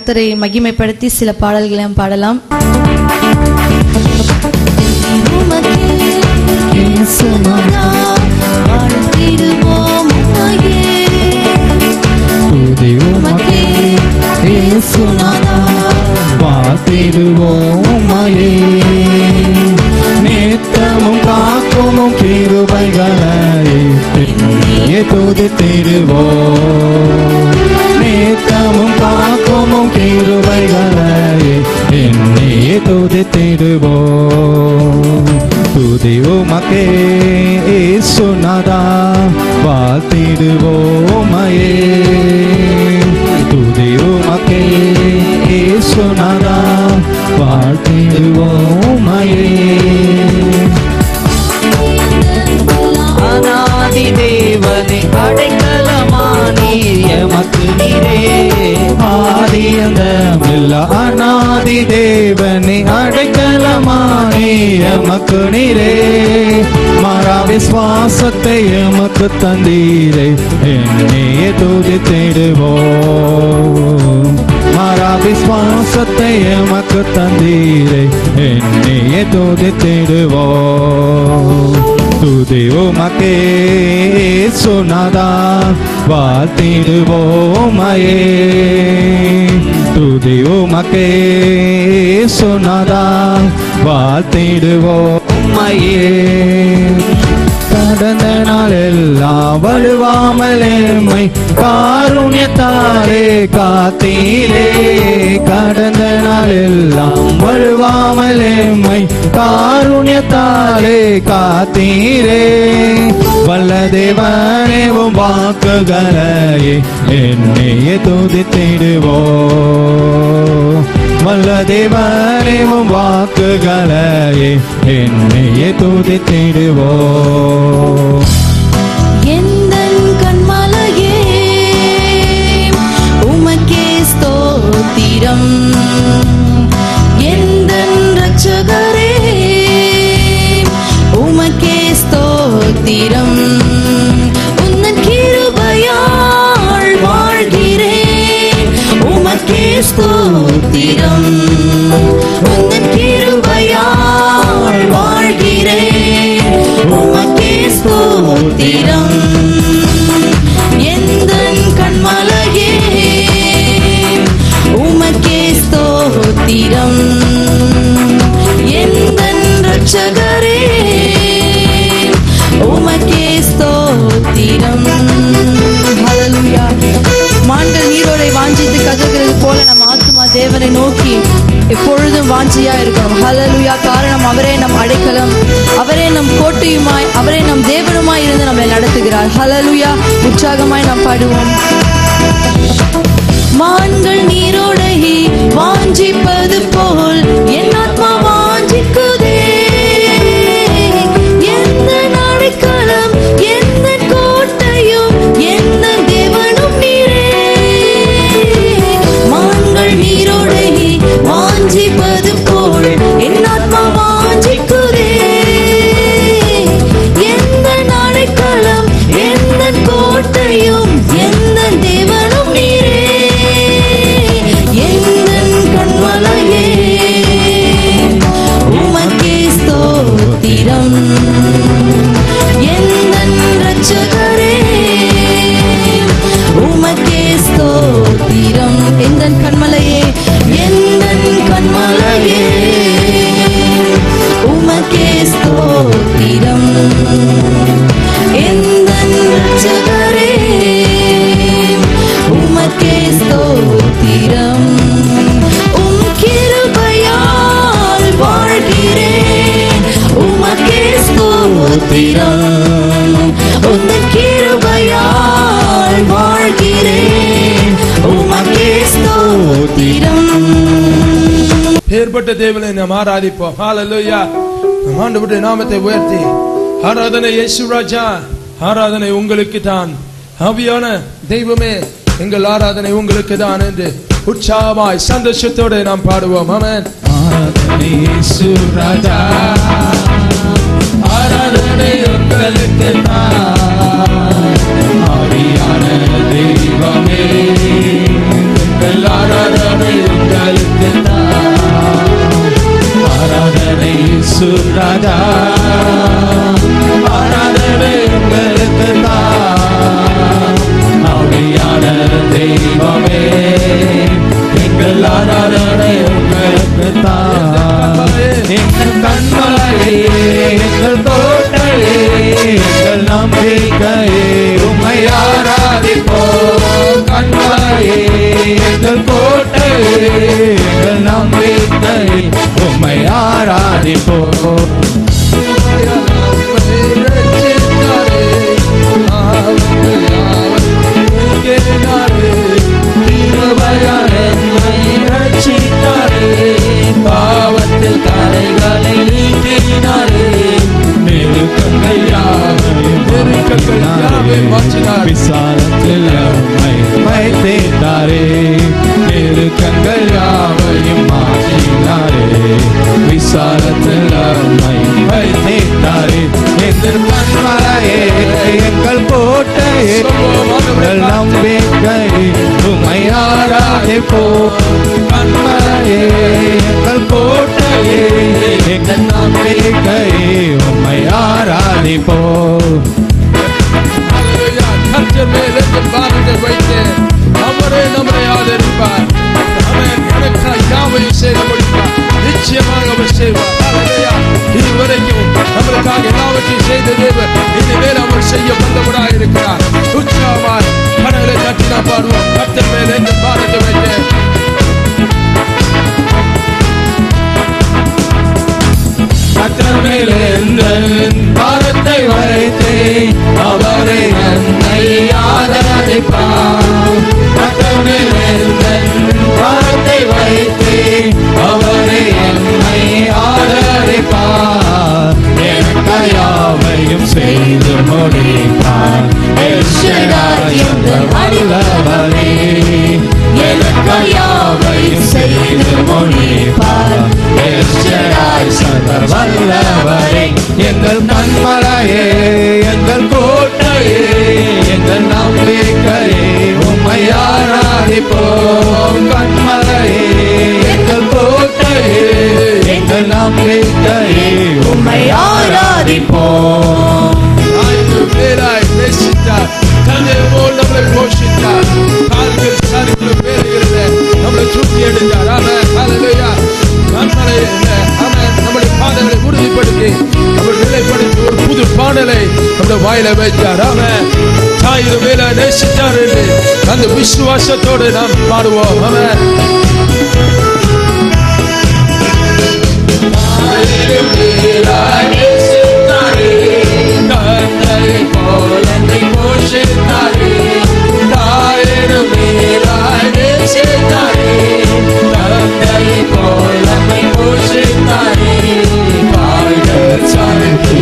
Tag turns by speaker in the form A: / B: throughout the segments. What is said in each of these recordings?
A: கர்த்தரை மகிமைப்படுத்தி சில பாடல்களையும் பாடலாம்
B: துதி உமக்கே இயேசுநாதா பார்த்திடுவோம் உம்மையே நித்தமும் காக்குமும் கிருபைகளை என்னையே துதித்திடுவோம் நித்தமும் காக்குமும் கிருபைகளை என்னையே துதித்திடுவோம் துதி உமக்கே இயேசுநாதா வாழ்த்திடுவோமையே துதி உமக்கே இயேசுநாதா வாழ்த்திடுவோமையே அநாதி தேவனே அடைக்கலமானி எமக்கு நீரே ஆதி அந்தமில்ல அநாதி தேவனே அடைக்கலமானி எமக்கு நீரே மாறா விசுவாசத்தை எமக்கு தந்தீரே என்னையே துதித்திடுவோம் மாறா விசுவாசத்தை எமக்கு தந்தீரே என்னையே துதித்திடுவோம் துதி உமக்கே சொன்னதா வாழ்த்திடுவோமையே துதி உமக்கே சொன்னதா வாழ்த்திடுவோமையே கடந்த நாள் எல்லாம் வலுவாமல் எம்மை காருண்யத்தாரே காத்தீரே கடந்த நாள் எல்லாம் வலுவாமல் எம்மை காருண்யத்தாரே காத்தீரே வல்ல தேவனேவும் வாக்குகளையே என்னையே துதித்திடுவோ வல்ல தேவனேவும் வாக்குகளையே என்னையே துதித்திடுவோ
A: எந்தன் கண்மலையே உமக்கே ஸ்தோத்திரம் எந்தன் ரட்சகரே உமக்கே ஸ்தோத்திரம் உந்தன் கிருபையால் வாழ்கிறேன் உமக்கே ஸ்தோத்திரம் உந்தன் கிருபையால் வாழ்கிறேன் உமக்கே ஸ்தோத்திரம் எந்தன் கண்மலையே உமக்கே ஸ்தோத்திரம் எந்தன் ரட்சகரே உமக்கே ஸ்தோத்திரம் ஹalleluya மான்கள் நீரோடை வாஞ்சித்து கதறுகிறது போல நம் ஆத்துமா தேவனை நோக்கி எப்பொழுதும் வாஞ்சியா இருக்கணும் ஹalleluya காரணம் அவரே நம் அடைக்கலம் அவரே நம் கோட்டையுமாய் அவரே நம் தேவனுமாய் இருந்து நம்மை நடத்துகிறார் ஹalleluya உற்சாகமாய் நாம் பாடுவோம் மான்கள் நீரோடை வாஞ்சிப்பது போல் என் ஆத்மா வாஞ்சிக்குதே எந்த நாடைக்காலம் எந்த கோட்டையும் எந்த தேவனும் நீரே மான்கள் நீரோடை வாஞ்சிப்பது போல் என் ஆத்மா வாஞ்சிக்குதே எந்த நாடைக்காலம் எந்த கோட்டையும் எந்த தேவனும் நீரே எந்தன் கண்மலையே உமக்கே ஸ்தோத்திரம் எந்தன் ரட்சகரே உமக்கே ஸ்தோத்திரம் எந்தன் கண்மலையே எந்தன் கண்மலையே உமக்கே ஸ்தோத்திரம் எந்தன் ரட்சகரே உமக்கே ஸ்தோத்திரம் உம் கிருபையால் வாழ்கிறேன் உமக்கே ஸ்தோத்திரம் உந்தன் கிருபையால் வாழ்கிறேன் உமக்கே ஸ்தோத்திரம்
C: பேர்பட்ட தேவனை நாம் ஆராதிப்போம் ஹalleluya நம் ஆண்டவருடைய நாமத்தை உயர்த்தி ஆராதனை இயேசு ராஜா ஆராதனை உங்களுக்கு தான் ஆவியான தெய்வமே எங்கள் ஆராதனை உங்களுக்கு தான் என்று உற்சாகமாய் சந்தோஷத்தோடு நாம் பாடுவோம் ஆமென்
B: ஆராதனை இயேசு ராஜா ஆராதனை உங்களுக்கு ஆவியான தெய்வமே எங்கள் ஆராதனை போ
D: பாவத்தில் கரைகளை நீக்கினாரே
B: நெருக்கங்கள் யாவையும்
C: நெருக்கங்கள் யாவையும் மாற்றினார்.
B: விசாலத்தில் நம்மை வைத்தேத்தாரே நெருக்கங்கள் யாவையும் மாற்றினாரே விசாலத்தில் நம்மை வைத்தேத்தாரே எங்கள் கண்மலையே எங்கள் கோட்டையே எங்கள் நம்பிக்கை உமை ஆராதிப்போ கண்மலையே எங்கள் கோட்டையே எங்கள் நம்பிக்கை உமை ஆராதிப்போ
C: கர்த்தர் மேல் எங்கள் பாரத்தை வைத்து அவரே நம்மை ஆதரிப்பார் அவன் எனக்காக யாவையும் செய்ய முடிப்பார் நிச்சயமாக அவர் செய்வார் Hallelujah. இதுவரைக்கும் நம்மளுக்காக எல்லாவற்றையும் செய்த தேவன் இனிமேல் அவர் செய்ய வந்தவராக இருக்கிறார் உற்சாகமாய் கடலை தட்டினா பாடுவோம் கர்த்தர் மேல் எங்கள் பாரத்தை வைத்து
B: கத்தமேலெந்தன் பாரத்தை வைத்தே அவரை என்னை ஆதரிப்பார் கத்தமேலெந்தன் பாரத்தை வைத்தே அவரை என்னை ஆதரிப்பார் எனக்கு யாவையும் செய்து முடிப்பார் எல்ஷடாய் என்ற வல்லவரே எனக்கு யாவையும் செய்து முடிப்பார் எல்ஷடாய் சர்வ வல்லவரே எங்கள் கண்மலையே எங்கள் கோட்டையே எங்கள் நம்பிக்கையே உம்மை ஆராதிப்போம் கண்மலையே எங்கள் கோட்டையே எங்கள் நம்பிக்கையே உம்மை ஆராதிப்போம்
C: ஆய்வு பேராய் பேசிட்டார் தந்தை போல் நம்மளை போஷித்தார் கால்கள் சரிந்து பேருகிறது நம்மளை தூக்கி எடுத்தார் அவன் ஹalleluya கண்மலை அவன் நம்முடைய பாதங்களை உறுதிப்படுத்தி நம்மளை நிலைப்படுத்தி ஒரு புது பாடலை நம்முடைய வாயில வைத்தார் அவன் தாயிரு மேல நேசித்தார் என்று அந்த விசுவாசத்தோடு நாம் பாடுவோம் அவன் கர்த்தரை போல என்னை போஷித்தாரே தாயிரு மேலாய் நேசித்தாரே தந்தையை போல நம்மை போஷித்தாரே கால்கள் சாய்த்து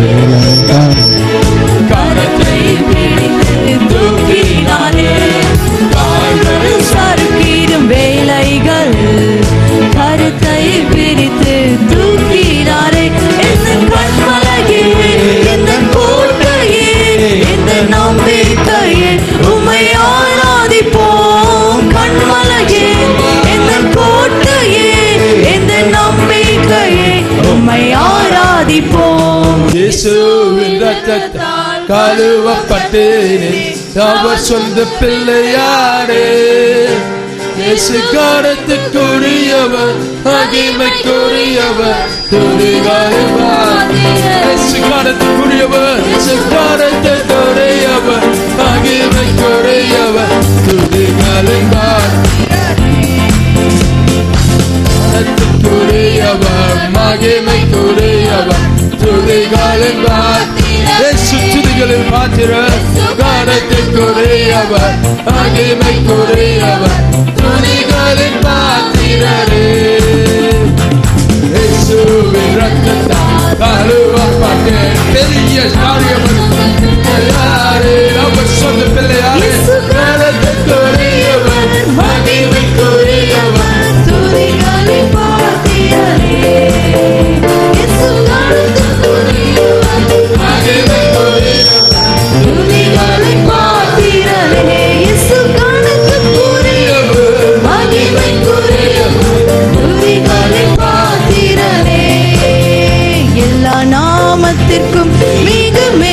C: கரத்தை பிடித்து தூக்கினாரே கால்கள்
A: சறுக்கிடும் வேலைகள் கருத்தை பிரித்து தூக்கினாரே எந்த கண்மலையே எந்த கோட்டையே எந்த நம்பிக்கையே உம்மை ஆராதிப்போம் கண்மலையே எந்த கோட்டையே எந்த நம்பிக்கையே உம்மை ஆராதிப்போம்
C: இயேசுவின் ரத்தத்தால் கழுவப்பட்டேனே அவர் சொந்த பிள்ளையாரே இயேசு காரத்துக்குரியவர் மகிமைக்குரியவர் துதிகாரவர் இயேசு காரத்துக்குரியவர் இயேசு காரத்துக்குரியவர் மகிமைக்குரியவர் துதிகாரவர் கரத்துக்குரியவர் மகிமைக்குரியவர் துதிகளின் இயேசு துதிகளின் பாத்திரர் கரத்துக்குரியவர் மகிமைக்குரியவர் துதிகளின் பாத்திரரே இயேசுவின் ரத்தத்தால் கழுவப்பட்டு பெரிய காரியம் யாரே அவர் சொந்த பிள்ளையாரே கரத்துக்குரியவர் மகிமைக்குரியவர்
A: துதிகளை பார்த்திடலே இயேசு துதிகளை பார்த்திடலே இயேசு கணக்குரியவர் மகிமைக்குரியவர் துதிகளை பார்த்திடலே எல்லா நாமத்திற்கும் மிக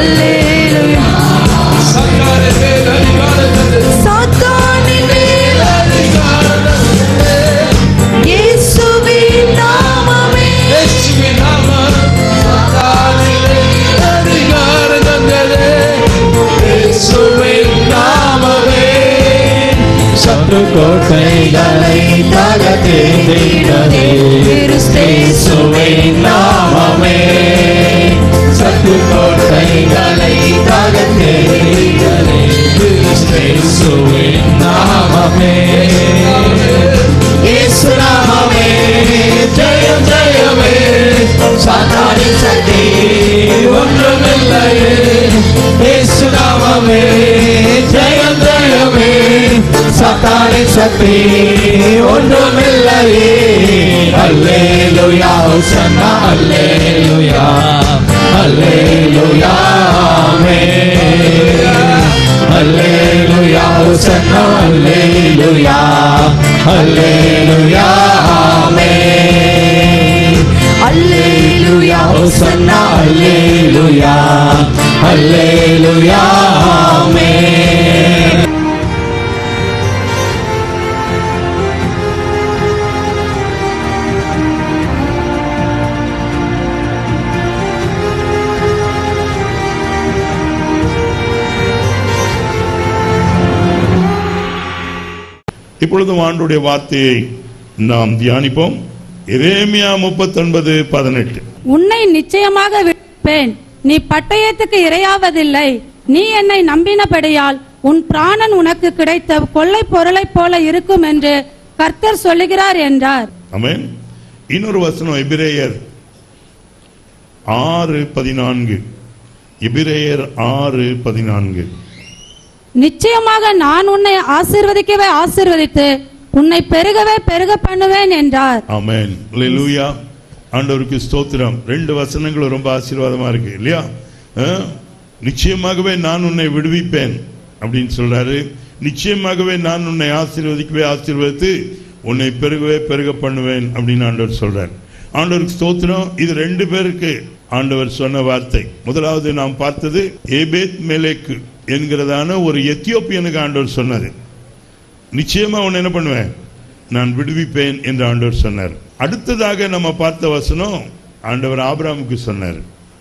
A: அல்லேலூயா
C: சங்காரே மேல் அதிகாரம் தந்து
A: சாத்தானின் மேல் இயேசுவின் நாமமே
C: இயேசுவின் நாமம் சங்காரிலே அதிகாரம் தந்தது இயேசுவின் நாமமே
B: சத்ரு கோட்டைகளை தகர்த்தெறிந்ததே. இயேசுவின் நாமமே சத்ரு கோட்டைகளை தகர்த்தெறிந்ததே. இயேசுவின் நாமமே இயேசு நாமமே ஜெயம் ஜெயமே சாத்தானின் சக்தி ஒன்றுமில்லையே இயேசு நாமமே ஜெயம் ஜெயமே சாத்தானின் சக்தி ஒன்றுமில்லையே அல்லேலூயா ஹோசன்னா அல்லேலூயா அல்லேலூயா ஆமென் அல்லேலூயா ஹோசன்னா அல்லேலூயா அல்லேலூயா ஆமென்
A: அல்லேலூயா
B: ஹோசன்னா அல்லேலூயா அல்லேலூயா ஆமென்
E: இப்பொழுதும் ஆண்டுடைய வார்த்தையை நாம் தியானிப்போம் எரேமியா முப்பத்தொன்பது பதினெட்டு
F: உன்னை நிச்சயமாக விடுப்பேன் நீ பட்டயத்துக்கு இரையாவதில்லை நீ என்னை நம்பினபடியால் உன் பிராணன் உனக்கு கிடைத்த கொள்ளை பொருளைப் போல இருக்கும் என்று கர்த்தர் சொல்லுகிறார் என்றார்
E: ஆமென் இன்னொரு வசனம் எபிரேயர் ஆறு பதினான்கு எபிரேயர் ஆறு பதினான்கு
F: நிச்சயமாக நான் உன்னை ஆசீர்வதிக்கவே ஆசீர்வதித்து உன்னை பெருகவே பெருக பண்ணுவேன் என்றார்
E: ஆமென் லூயா ஆண்டவருக்கு ஸ்தோத்திரம் ரெண்டு வசனங்களும் ரொம்ப ஆசீர்வாதமா இருக்கு இல்லையா ஆ? நிச்சயமாகவே நான் உன்னை விடுவிப்பேன் அப்படின்னு சொல்றாரு நிச்சயமாகவே நான் உன்னை ஆசீர்வதிக்கவே ஆசீர்வதித்து உன்னை பெருகவே பெருக பண்ணுவேன் அப்படின்னு ஆண்டவர் சொல்றார் ஆண்டவருக்கு ஸ்தோத்திரம் இது ரெண்டு பேருக்கு ஆண்டவர் சொன்ன வார்த்தை முதலாவது நாம் பார்த்தது ஏபேத் மேலேக்கு என்கிறதான ஒரு எத்தியோப்பியனுக்கு ஆண்டவர் சொன்னது நிச்சயமா உன்னை என்ன பண்ணுவேன் நான் விடுவிப்பேன் என்று ஆண்டவர் சொன்னார் அடுத்ததாக நம்ம பார்த்த வசனம் ஆண்டவர் ஆபிராமுக்கு சொன்னார்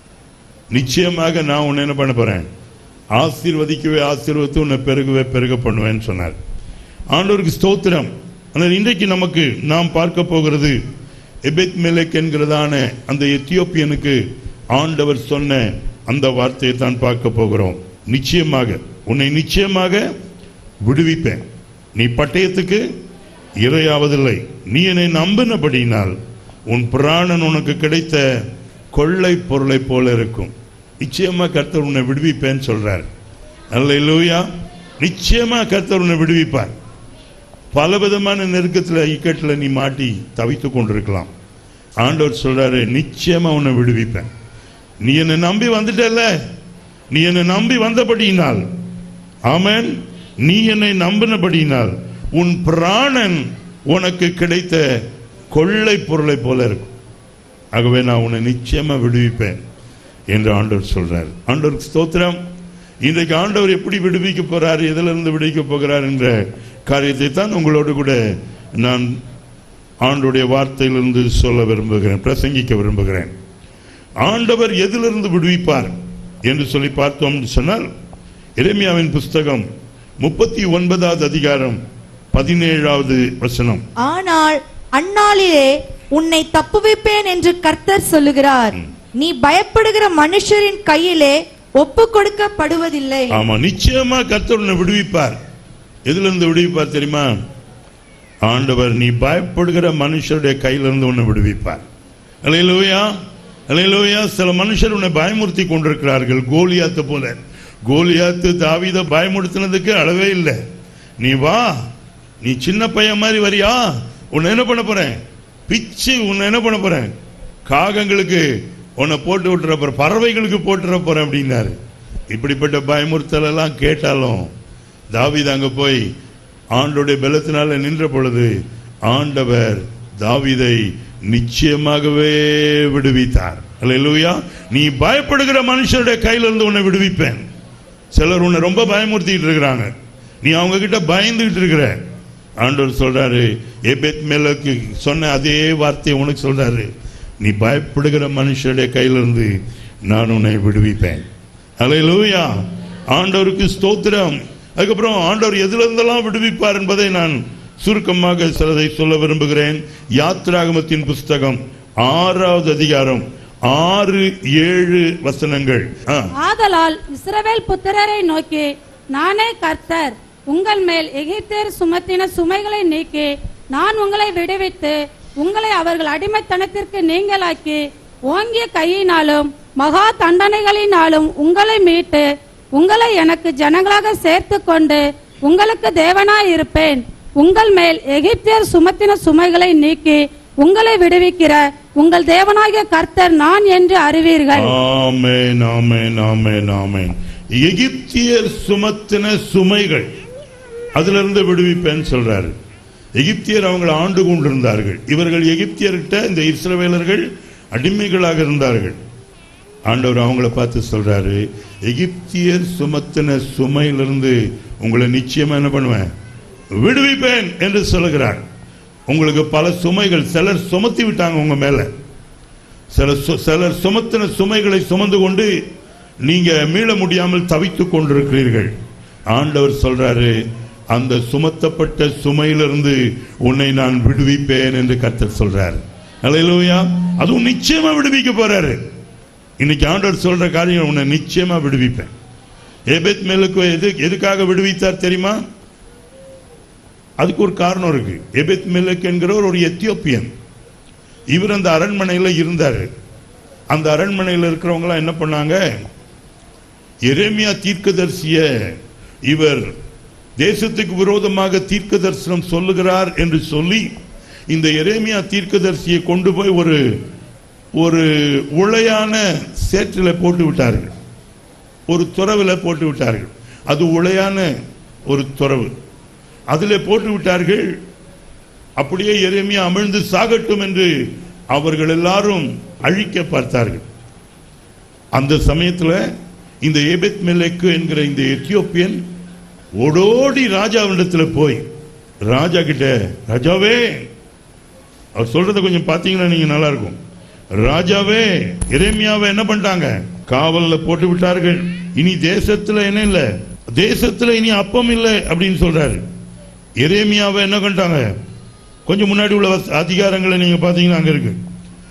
E: நிச்சயமாக நான் உன்னை என்ன பண்ண போறேன் ஆசீர்வதிக்கவே ஆசீர்வதித்து உன்னை பெருகவே பெருக பண்ணுவேன்னு சொன்னார் ஆண்டவருக்கு ஸ்தோத்திரம் ஆனால் இன்றைக்கு நமக்கு நாம் பார்க்க போகிறது எபெத் மெலக் என்கிறதான அந்த எத்தியோப்பியனுக்கு ஆண்டவர் சொன்ன அந்த வார்த்தையை தான் பார்க்க போகிறோம் நிச்சயமாக உன்னை நிச்சயமாக விடுவிப்பேன் நீ பட்டயத்துக்கு இரையாவதில்லை நீ என்னை நம்பினபடியினால் உன் பிராணன் உனக்கு கிடைத்த கொள்ளை பொருளை போல இருக்கும் நிச்சயமா கர்த்தர் உன்னை விடுவிப்பேன்னு சொல்றார் அல்ல நிச்சயமா கர்த்தர் உன்னை விடுவிப்பார் பலவிதமான நெருக்கத்தில் இக்கட்டில் நீ மாட்டி தவித்துக் கொண்டிருக்கலாம் ஆண்டவர் சொல்றாரு நிச்சயமா உன்னை விடுவிப்பேன் நீ என்னை நம்பி வந்துட்டல்ல நீ என்னை நம்பி வந்தபடியினால் ஆமென் நீ என்னை நம்பினபடியினால் உன் பிராணன் உனக்கு கிடைத்த கொள்ளை பொருளை போல இருக்கும் ஆகவே நான் உன்னை நிச்சயமா விடுவிப்பேன் என்று ஆண்டவர் சொல்றார் ஆண்டவருக்கு ஸ்தோத்திரம் இன்றைக்கு ஆண்டவர் எப்படி விடுவிக்க போறார் எதிலிருந்து விடுவிக்க போகிறார் என்ற காரியத்தை தான் உங்களோடு கூட நான் ஆண்டுடைய வார்த்தையிலிருந்து சொல்ல விரும்புகிறேன் பிரசங்கிக்க விரும்புகிறேன் ஆண்டவர் எதிலிருந்து விடுவிப்பார் என்று சொல்லி பார்த்தோம் என்று சொன்னால் எரேமியாவின் புஸ்தகம் முப்பத்தி ஒன்பதாவது அதிகாரம் பதினேழாவது வசனம்
A: ஆனால் அந்நாளிலே உன்னை தப்புவிப்பேன் என்று கர்த்தர் சொல்லுகிறார் நீ பயப்படுகிற மனுஷரின் கையிலே ஒப்பு கொடுக்கப்படுவதில்லை
E: ஆமா நிச்சயமா கர்த்தர் உன்னை விடுவிப்பார் எதுல இருந்து விடுவிப்பார் தெரியுமா ஆண்டவர் நீ பயப்படுகிற மனுஷருடைய கையிலிருந்து உன்னை விடுவிப்பார் அலையிலோயா அலையிலோயா சில மனுஷர் உன்னை பயமுறுத்தி கொண்டிருக்கிறார்கள் கோலியாத்து போல கோலியாத்து தாவீத பயமுறுத்தினதுக்கு அளவே இல்லை நீ வா நீ சின்ன பையன் மாதிரி வரியா உன்னை என்ன பண்ண போறேன் பிச்சு உன்னை என்ன பண்ண போறேன் காகங்களுக்கு உன்னை போட்டு விட்டுற போறேன் பறவைகளுக்கு போட்டுற போறேன் அப்படின்னாரு இப்படிப்பட்ட பயமுறுத்தல் எல்லாம் கேட்டாலும் தாவீது அங்க போய் ஆண்டோடைய பலத்தினால நின்ற பொழுது ஆண்டவர் தாவீதை நிச்சயமாகவே விடுவித்தார் அல்லேலூயா நீ பயப்படுகிற மனுஷருடைய கையில இருந்து உன்னை விடுவிப்பேன் சிலர் உன்னை ரொம்ப பயமுறுத்திட்டு இருக்கிறாங்க நீ அவங்க கிட்ட பயந்துகிட்டு இருக்கிற ஆண்டவர் சொல்றாரு எபெத் மேலக்கு சொன்ன அதே வார்த்தையை உனக்கு சொல்றாரு நீ பயப்படுகிற மனுஷருடைய கையிலிருந்து நான் உன்னை விடுவிப்பேன் அல்லேலூயா ஆண்டவருக்கு ஸ்தோத்திரம் அதுக்கப்புறம் ஆண்டவர் எதுல இருந்தெல்லாம் விடுவிப்பார் என்பதை நான் சுருக்கமாக சிலதை சொல்ல விரும்புகிறேன் யாத்ராகமத்தின் புஸ்தகம் ஆறாவது அதிகாரம் ஆறு ஏழு வசனங்கள் ஆ.
F: ஆதலால் இஸ்ரவேல் புத்திரரை நோக்கி நானே கர்த்தர் உங்கள் மேல் எகிப்தியர் சுமத்தின சுமைகளை நீக்கி நான் உங்களை விடுவித்து உங்களை அவர்கள் அடிமைத்தனத்திற்கு நீங்களாக்கி ஓங்கிய கையினாலும் மகா தண்டனைகளினாலும் உங்களை மீட்டு உங்களை எனக்கு ஜனங்களாக சேர்த்து கொண்டு உங்களுக்கு தேவனாய் இருப்பேன் உங்கள் மேல் எகிப்தியர் சுமத்தின சுமைகளை நீக்கி உங்களை விடுவிக்கிற உங்கள் தேவனாகிய கர்த்தர் நான் என்று அறிவீர்கள்
E: ஆமென் ஆமென் ஆமென் ஆமென் எகிப்தியர் சுமத்தின சுமைகள் அதிலிருந்து விடுவிப்பேன்னு சொல்றாரு எகிப்தியர் அவங்களை ஆண்டு கொண்டிருந்தார்கள் இவர்கள் எகிப்தியர்கிட்ட இந்த இஸ்ரவேலர்கள் அடிமைகளாக இருந்தார்கள் ஆண்டவர் அவங்கள பார்த்து சொல்றாரு எகிப்தியர் சுமத்தின சுமையிலிருந்து உங்களை நிச்சயமா என்ன பண்ணுவேன் விடுவிப்பேன் என்று சொல்லுகிறார் உங்களுக்கு பல சுமைகள் சிலர் சுமத்தி விட்டாங்க உங்க மேல சில சு- சிலர் சுமத்தின சுமைகளை சுமந்து கொண்டு நீங்க மீள முடியாமல் தவித்துக் கொண்டிருக்கிறீர்கள் ஆண்டவர் சொல்றாரு அந்த சுமத்தப்பட்ட சுமையிலிருந்து உன்னை நான் விடுவிப்பேன் என்று கர்த்தர் சொல்றார் அல்லேலூயா அதுவும் நிச்சயமா விடுவிக்க போறாரு இன்னைக்கு ஆண்டவர் சொல்ற காரியம் உன்னை நிச்சயமா விடுவிப்பேன் ஏபேத் மேலுக்கு எது எதுக்காக விடுவித்தார் தெரியுமா அதுக்கு ஒரு காரணம் இருக்கு எபெத் மெலக் என்கிறவர் ஒரு எத்தியோப்பியன் இவர் அந்த அரண்மனையில் இருந்தார் அந்த அரண்மனையில் இருக்கிறவங்களாம் என்ன பண்ணாங்க எரேமியா தீர்க்கதரிசிய இவர் தேசத்துக்கு விரோதமாக தீர்க்க தரிசனம் சொல்லுகிறார் என்று சொல்லி இந்த எரேமியா தீர்க்கதரிசியை கொண்டு போய் ஒரு ஒரு உளையான சேற்றில் போட்டு விட்டார்கள் ஒரு துறவில் போட்டு விட்டார்கள் அது உளையான ஒரு துறவு அதிலே போட்டு விட்டார்கள் அப்படியே எரேமியா அமிழ்ந்து சாகட்டும் என்று அவர்கள் எல்லாரும் அழிக்க பார்த்தார்கள் அந்த சமயத்துல இந்த ஏபெத் மெலெக்கு என்கிற இந்த எத்தியோப்பியன் ஓடோடி ராஜாவிடத்துல போய் ராஜா கிட்ட ராஜாவே அவர் சொல்றத கொஞ்சம் பார்த்தீங்கன்னா நீங்க நல்லா இருக்கும் ராஜாவே எரேமியாவை என்ன பண்ணிட்டாங்க காவல்ல போட்டு விட்டார்கள் இனி தேசத்துல என்ன இல்ல தேசத்துல இனி அப்பம் இல்லை அப்படின்னு சொல்றாரு எரேமியாவை என்ன பண்ணிட்டாங்க கொஞ்சம் முன்னாடி உள்ள வச- அதிகாரங்களை நீங்க பாத்தீங்கன்னா அங்க இருக்கு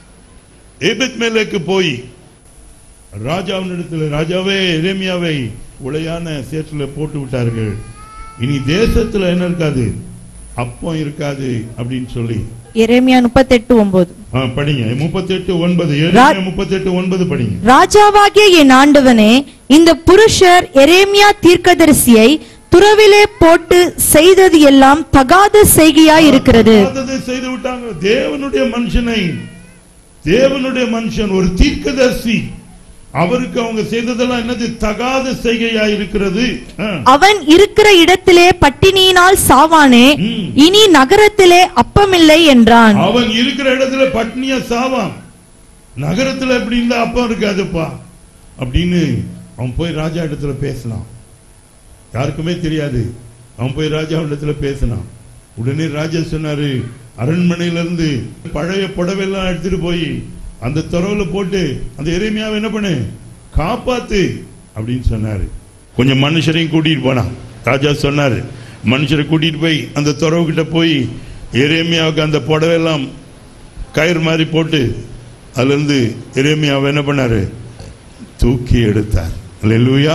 E: ஏபெத் மேலேக்கு போய் ராஜாவினிடத்தில் ராஜாவே எரேமியாவை உளையான சேற்றுல போட்டு விட்டார்கள் இனி தேசத்துல என்ன இருக்காது அப்பம் இருக்காது அப்படின்னு சொல்லி
A: எரேமியா முப்பத்தெட்டு ஒன்பது
E: ஆ, படிங்க முப்பத்தெட்டு ஒன்பது
A: ரா-
E: முப்பத்தெட்டு ஒன்பது படிங்க
A: ராஜாவாகிய என் ஆண்டவனே இந்த புருஷர் எரேமியா தீர்க்கதரிசியை துறவிலே போட்டு செய்தது எல்லாம் தகாத செய்கையாய் இருக்கிறது
E: தகாததை செய்து விட்டாங்க தேவனுடைய மனுஷனை தேவனுடைய மனுஷன் ஒரு தீர்க்கதரிசி அவருக்கு அவங்க செய்ததெல்லாம் என்னது தகாத செய்கையா இருக்கிறது ஆ.
A: அவன் இருக்கிற இடத்திலே பட்டினியினால் சாவானே
E: ம்.
A: இனி நகரத்திலே அப்பமில்லை என்றான்
E: அவன் இருக்கிற இடத்துல பட்னியா சாவான் நகரத்துல எப்படி இருந்தா அப்பம் இருக்காதுப்பா அப்படின்னு அவன் போய் ராஜா இடத்துல பேசினான் யாருக்குமே தெரியாது அவன் போய் ராஜா இடத்துல பேசினான் உடனே ராஜா சொன்னாரு அரண்மனையில இருந்து பழைய புடவையெல்லாம் எடுத்துட்டு போய் அந்த துறவுல போட்டு அந்த எரேமியாவை என்ன பண்ணு காப்பாத்து அப்படின்னு சொன்னாரு கொஞ்சம் மனுஷரையும் கூட்டிட்டு போனான் ராஜா சொன்னாரு மனுஷரை கூட்டிட்டு போய் அந்த துறவு கிட்ட போய் எரேமியாவுக்கு அந்த புடவையெல்லாம் கயிறு மாதிரி போட்டு அதுல இருந்து எரேமியாவை என்ன பண்ணாரு தூக்கி எடுத்தார் அல்லேலூயா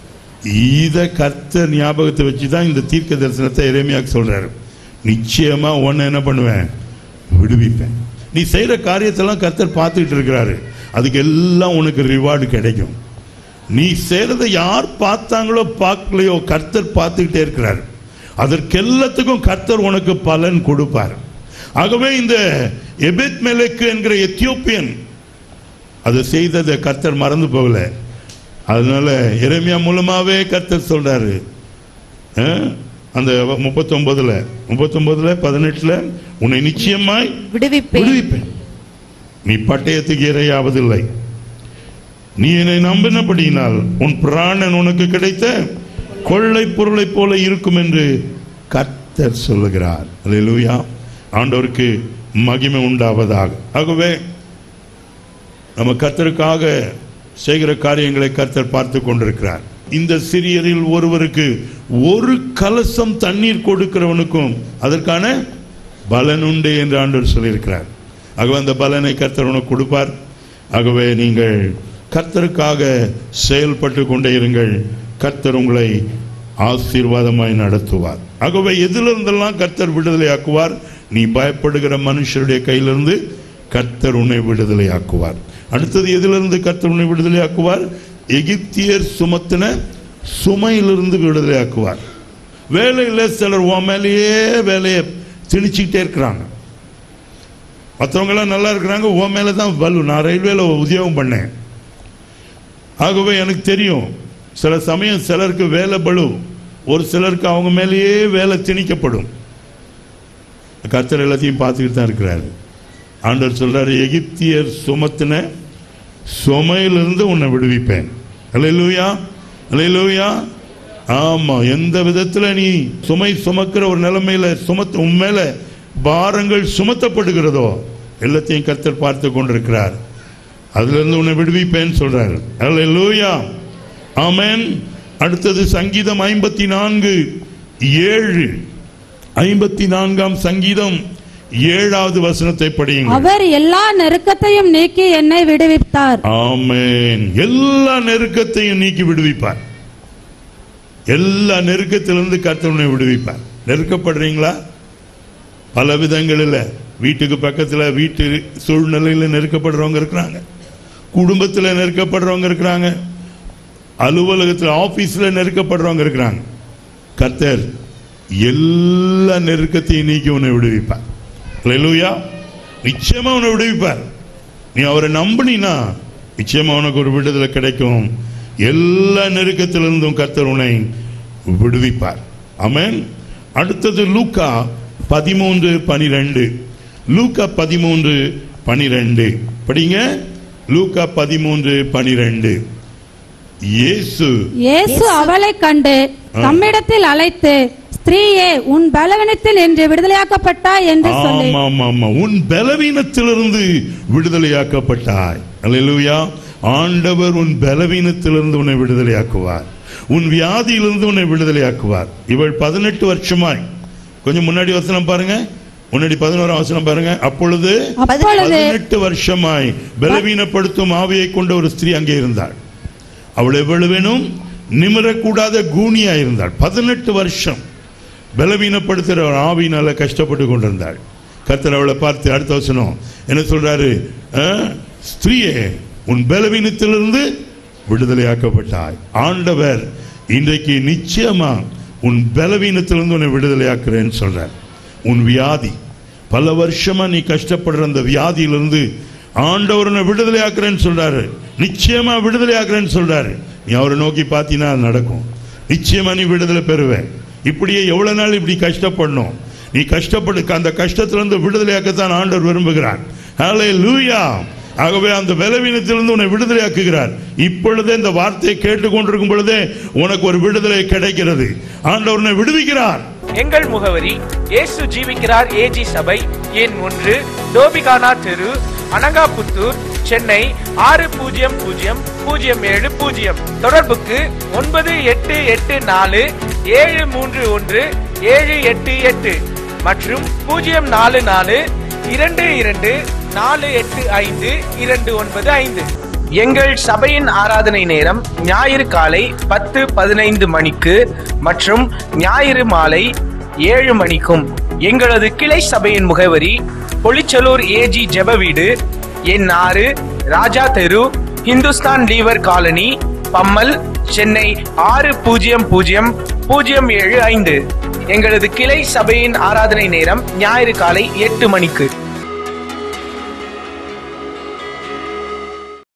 E: இத கர்த்தர் ஞாபகத்தை வச்சு தான் இந்த தீர்க்க தரிசனத்தை எரேமியாக்கு சொல்றாரு நிச்சயமா உன்னை என்ன பண்ணுவேன் விடுவிப்பேன் நீ செய்யற காரியத்தெல்லாம் கர்த்தர் பார்த்துக்கிட்டு இருக்கிறாரு அதுக்கு எல்லாம் உனக்கு ரிவார்டு கிடைக்கும் நீ செய்யறதை யார் பார்த்தாங்களோ பார்க்கலையோ கர்த்தர் பார்த்துக்கிட்டே இருக்கிறார் அதற்கெல்லாத்துக்கும் கர்த்தர் உனக்கு பலன் கொடுப்பார் ஆகவே இந்த எபெத் மெலக்கு என்கிற எத்தியோப்பியன் அதை செய்ததை கர்த்தர் மறந்து போகல அதனால எரேமியா மூலமாவே கர்த்தர் சொல்றாரு அஹ், அந்த முப்பத்தொன்பதுல முப்பத்தொன்பதுல பதினெட்டுல உன்னை நிச்சயமாய்
A: விடுவிப்பேன்
E: விடுவிப்பேன் நீ பட்டயத்துக்கு இரையாவதில்லை நீ என்னை நம்பினபடியினால் உன் பிராணன் உனக்கு கிடைத்த கொள்ளை பொருளைப் போல இருக்கும் என்று கர்த்தர் சொல்லுகிறார் அல்லேலூயா ஆண்டவருக்கு மகிமை உண்டாவதாக ஆகவே நம்ம கர்த்தருக்காக செய்கிற காரியங்களை கர்த்தர் பார்த்து கொண்டிருக்கிறார் இந்த சிறியரில் ஒருவருக்கு ஒரு கலசம் தண்ணீர் கொடுக்கிறவனுக்கும் அதற்கான பலன் உண்டு என்று ஆண்டவர் சொல்லியிருக்கிறார் ஆகவே அந்த பலனை கர்த்தர் உனக்கு கொடுப்பார் ஆகவே நீங்கள் கர்த்தருக்காக செயல்பட்டு கொண்டே இருங்கள் கர்த்தர் உங்களை ஆசீர்வாதமாய் நடத்துவார் ஆகவே எதிலிருந்தெல்லாம் கர்த்தர் விடுதலையாக்குவார் நீ பயப்படுகிற மனுஷருடைய கையிலிருந்து கர்த்தர் உன்னை விடுதலையாக்குவார் அடுத்தது எதிலிருந்து கர்த்தர் உன்னை விடுதலையாக்குவார் எகிப்தியர் சுமத்தின சுமையிலிருந்து விடுதலையாக்குவார் வேலையில் சிலர் உன் மேலேயே வேலையை திணிச்சுக்கிட்டே இருக்கிறாங்க மற்றவங்கெல்லாம் நல்லா இருக்கிறாங்க உன் மேலே தான் வலு நான் ரயில்வேல உத்தியோகம் பண்ணேன் ஆகவே எனக்கு தெரியும் சில சமயம் சிலருக்கு வேலை பளு ஒரு சிலருக்கு அவங்க மேலேயே வேலை திணிக்கப்படும் கர்த்தர் எல்லாத்தையும் பார்த்துக்கிட்டு தான் இருக்கிறாரு ஆண்டவர் சொல்றாரு எகிப்தியர் சுமத்தின சுமையிலிருந்து உன்னை விடுவிப்பேன் அல்லேலூயா அல்லேலூயா ஆமா எந்த விதத்துல நீ சுமை சுமக்கிற ஒரு நிலைமையில சுமத்து உன் மேல பாரங்கள் சுமத்தப்படுகிறதோ எல்லாத்தையும் கர்த்தர் பார்த்து கொண்டிருக்கிறார் அதுல இருந்து உன்னை விடுவிப்பேன்னு சொல்றாரு அல்லேலூயா ஆமென் அடுத்தது சங்கீதம் ஐம்பத்தி நான்கு ஏழு ஐம்பத்தி நான்காம் சங்கீதம் ஏழாவது வசனத்தை படியுங்கள்
F: அவர் எல்லா நெருக்கத்தையும் நீக்கி என்னை விடுவித்தார்
E: ஆமென் எல்லா நெருக்கத்தையும் நீக்கி விடுவிப்பார் எல்லா நெருக்கத்திலிருந்து கர்த்தவனை விடுவிப்பார் நெருக்கப்படுறீங்களா பல விதங்களில் வீட்டுக்கு பக்கத்தில் வீட்டு சூழ்நிலையில் நெருக்கப்படுறவங்க இருக்கிறாங்க குடும்பத்தில் நெருக்கப்படுறவங்க இருக்கிறாங்க அலுவலகத்தில் ஆபீஸ்ல நெருக்கப்படுறவங்க இருக்கிறாங்க கர்த்தர் எல்லா நெருக்கத்தையும் நீக்கி உன்னை விடுவிப்பார் அல்லேலூயா நிச்சயமா உன்னை விடுவிப்பார் நீ அவரை நம்பினா நிச்சயமா உனக்கு ஒரு விடுதலை கிடைக்கும் எல்லா நெருக்கத்திலிருந்தும் கர்த்தர் உன்னை விடுவிப்பார் ஆமென் அடுத்தது லூக்கா பதிமூன்று பனிரெண்டு லூக்கா பதிமூன்று பனிரெண்டு படிங்க லூக்கா பதிமூன்று பனிரெண்டு இயேசு
F: இயேசு அவளைக் கண்டு தம்மிடத்தில் அழைத்து ஸ்திரீயே உன் பலவீனத்தில் என்று விடுதலையாக்கப்பட்டாய் என்று சொல்லி
E: ஆமா ஆமா ஆமா உன் பலவீனத்திலிருந்து விடுதலையாக்கப்பட்டாய் அல்லேலூயா ஆண்டவர் உன் பலவீனத்திலிருந்து உன்னை விடுதலையாக்குவார் உன் வியாதியிலிருந்து உன்னை விடுதலையாக்குவார் இவள் பதினெட்டு வருஷமாய் கொஞ்சம் முன்னாடி வசனம் பாருங்க முன்னாடி பதினோராம் வசனம் பாருங்க அப்பொழுது
F: அப்பொழுது
E: பதினெட்டு வருஷமாய் பலவீனப்படுத்தும் ஆவியை கொண்ட ஒரு ஸ்திரீ அங்கே இருந்தாள் அவள் எவ்வளவேனும் நிமிரக்கூடாத கூனியா இருந்தாள் பதினெட்டு வருஷம் பலவீனப்படுத்துகிற ஒரு ஆவியினால கஷ்டப்பட்டு கொண்டிருந்தாள் கர்த்தர் அவளை பார்த்து அடுத்த வசனம் என்ன சொல்றாரு ஆ, ஸ்திரீயே உன் பலவீனத்திலிருந்து விடுதலையாக்கப்பட்டாய் ஆண்டவர் இன்றைக்கு நிச்சயமா உன் பலவீனத்திலிருந்து உன்னை விடுதலையாக்குறேன்னு சொல்றார் உன் வியாதி பல வருஷமா நீ கஷ்டப்படுற அந்த வியாதியிலிருந்து ஆண்டவர் உன்னை விடுதலையாக்குறேன்னு சொல்றாரு நிச்சயமா விடுதலையாக்குறேன்னு சொல்றாரு நீ அவரை நோக்கி பார்த்தீங்கன்னா அது நடக்கும் நிச்சயமா நீ விடுதலை பெறுவ இப்படியே எவ்வளவு நாள் இப்படி கஷ்டப்படணும் நீ கஷ்டப்படு அந்த கஷ்டத்திலிருந்து விடுதலையாக்கத்தான் ஆண்டவர் விரும்புகிறார் ஹalleluya ஆகவே அந்த பலவீனத்திலிருந்து உன்னை விடுதலையாக்குகிறார் இப்பொழுதே இந்த வார்த்தையை கேட்டுக்கொண்டிருக்கும் பொழுதே உனக்கு ஒரு விடுதலை கிடைக்கிறது ஆண்டவர் உன்னை விடுவிக்கிறார்
G: எங்கள் முகவரி இயேசு ஜீவிக்கிறார் ஏஜி சபை எண் ஒன்று டோபிகானா தெரு அனங்காபுத்தூர் சென்னை ஆறு பூஜ்ஜியம் பூஜ்ஜியம் பூஜ்ஜியம் ஏழு பூஜ்ஜியம் தொடர்புக்கு ஒன்பது எட்டு எட்டு நாலு ஏழு மூன்று ஒன்று ஏழு எட்டு எட்டு மற்றும் பூஜ்ஜியம் நாலு நாலு இரண்டு இரண்டு நாலு எட்டு ஐந்து இரண்டு ஒன்பது ஐந்து எங்கள் சபையின் ஆராதனை நேரம் ஞாயிறு காலை பத்து பதினைந்து மணிக்கு மற்றும் ஞாயிறு மாலை ஏழு மணிக்கும் எங்களது கிளை சபையின் முகவரி பொலிச்சலூர் ஏஜி ஜெப வீடு எண் ஆறு ராஜா தெரு இந்துஸ்தான் லீவர் காலனி பம்மல் சென்னை ஆறு பூஜ்ஜியம் பூஜ்ஜியம் பூஜ்ஜியம் ஏழு ஐந்து எங்களது கிளை சபையின் ஆராதனை நேரம் ஞாயிறு காலை எட்டு மணிக்கு